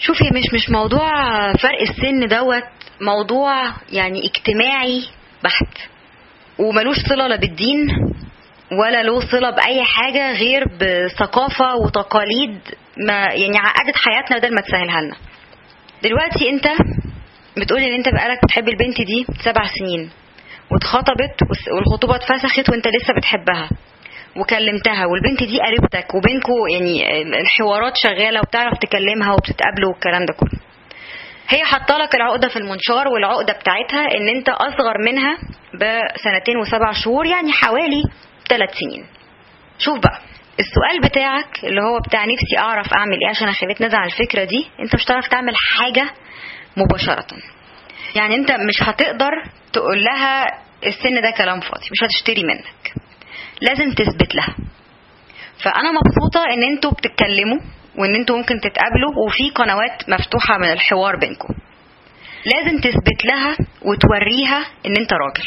شوفي مش مش موضوع فرق السن دوت موضوع يعني اجتماعي بحت وملوش صله لا بالدين ولا له صله باي حاجه غير بثقافه وتقاليد ما يعني عقدت حياتنا بدل ما تسهلها لنا دلوقتي انت بتقولي ان انت بقالك بتحب البنت دي سبع سنين واتخطبت والخطوبه اتفسخت وانت لسه بتحبها وكلمتها والبنت دي قريبتك وبينكوا يعني الحوارات شغاله وبتعرف تكلمها وبتتقابلوا والكلام ده كله هي حاطه لك العقده في المنشار والعقده بتاعتها ان انت اصغر منها بسنتين وسبع شهور يعني حوالي ثلاث سنين شوف بقى السؤال بتاعك اللي هو بتاع نفسي اعرف اعمل ايه عشان اخليك نزع الفكره دي انت مش هتعرف تعمل حاجه مباشره يعني انت مش هتقدر تقول لها السن ده كلام فاضي مش هتشتري منك لازم تثبت لها فانا مبسوطه ان انتوا بتتكلموا وان انتوا ممكن تتقابلوا وفي قنوات مفتوحه من الحوار بينكم لازم تثبت لها وتوريها ان انت راجل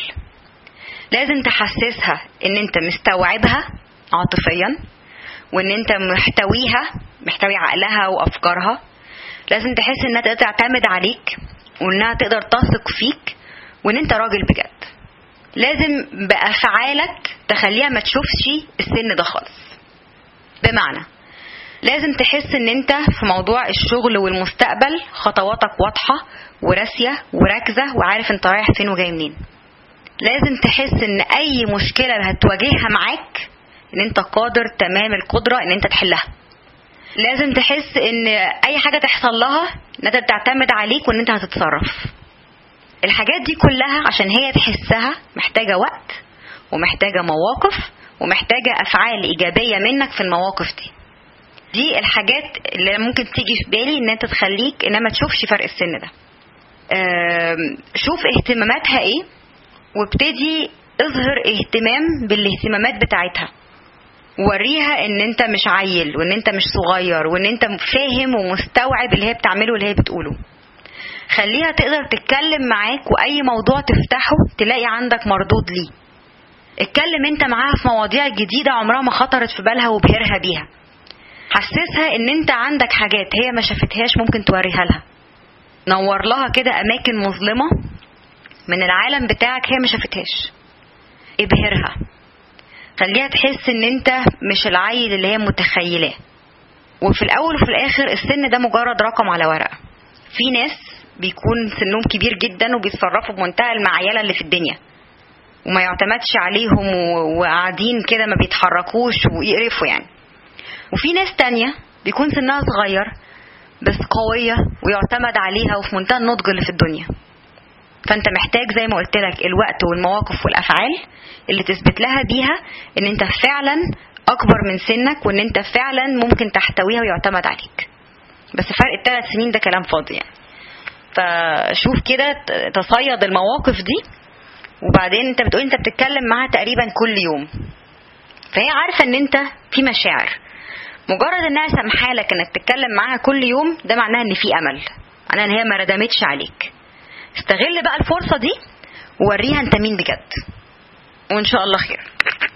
لازم تحسسها ان انت مستوعبها عاطفيا وان انت محتويها محتوي عقلها وافكارها لازم تحس انها تقدر تعتمد عليك وانها تقدر تثق فيك وان انت راجل بجد لازم بافعالك تخليها ما تشوفش السن ده خالص بمعنى لازم تحس ان انت في موضوع الشغل والمستقبل خطواتك واضحة وراسية وراكزة وعارف انت رايح فين وجاي منين لازم تحس ان اي مشكلة هتواجهها معاك ان انت قادر تمام القدرة ان انت تحلها لازم تحس ان اي حاجة تحصل لها ان انت تعتمد عليك وان انت هتتصرف الحاجات دي كلها عشان هي تحسها محتاجة وقت ومحتاجة مواقف ومحتاجة أفعال إيجابية منك في المواقف دي دي الحاجات اللي ممكن تيجي في بالي ان انت تخليك انها ما تشوفش فرق السن ده شوف اهتماماتها ايه وابتدي اظهر اهتمام بالاهتمامات بتاعتها وريها ان انت مش عيل وان انت مش صغير وان انت فاهم ومستوعب اللي هي بتعمله واللي هي بتقوله خليها تقدر تتكلم معاك واي موضوع تفتحه تلاقي عندك مردود ليه اتكلم انت معاها في مواضيع جديدة عمرها ما خطرت في بالها وبهرها بيها حسسها ان انت عندك حاجات هي ما شافتهاش ممكن توريها لها نور لها كده اماكن مظلمة من العالم بتاعك هي ما شافتهاش ابهرها خليها تحس ان انت مش العيل اللي هي متخيلاه وفي الاول وفي الاخر السن ده مجرد رقم على ورقه في ناس بيكون سنهم كبير جدا وبيتصرفوا بمنتهى المعيله اللي في الدنيا وما يعتمدش عليهم وقاعدين كده ما بيتحركوش ويقرفوا يعني وفي ناس تانية بيكون سنها صغير بس قوية ويعتمد عليها وفي منتهى النضج اللي في الدنيا فانت محتاج زي ما قلت لك الوقت والمواقف والافعال اللي تثبت لها بيها ان انت فعلا اكبر من سنك وان انت فعلا ممكن تحتويها ويعتمد عليك بس فرق الثلاث سنين ده كلام فاضي يعني فشوف كده تصيد المواقف دي وبعدين انت بتقول انت بتتكلم معاها تقريبا كل يوم فهي عارفه ان انت في مشاعر مجرد انها سامحالك انك تتكلم معاها كل يوم ده معناها ان في امل معناها ان هي ما ردمتش عليك استغل بقى الفرصه دي ووريها انت مين بجد وان شاء الله خير